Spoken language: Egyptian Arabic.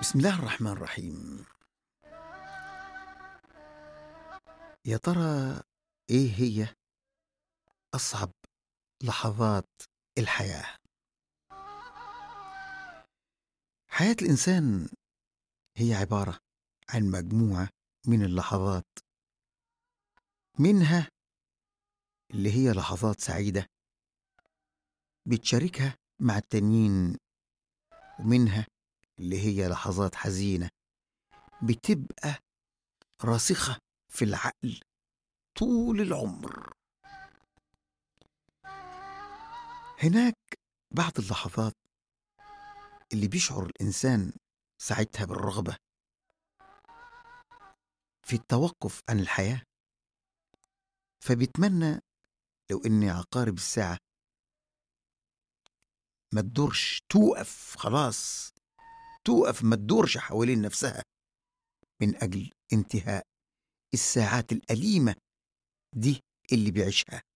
بسم الله الرحمن الرحيم يا ترى ايه هي اصعب لحظات الحياه حياه الانسان هي عباره عن مجموعه من اللحظات منها اللي هي لحظات سعيده بتشاركها مع التانيين ومنها اللي هي لحظات حزينه بتبقى راسخه في العقل طول العمر هناك بعض اللحظات اللي بيشعر الانسان ساعتها بالرغبه في التوقف عن الحياه فبيتمنى لو ان عقارب الساعه ما تدورش توقف خلاص توقف ما تدورش حوالين نفسها من اجل انتهاء الساعات الاليمه دي اللي بيعيشها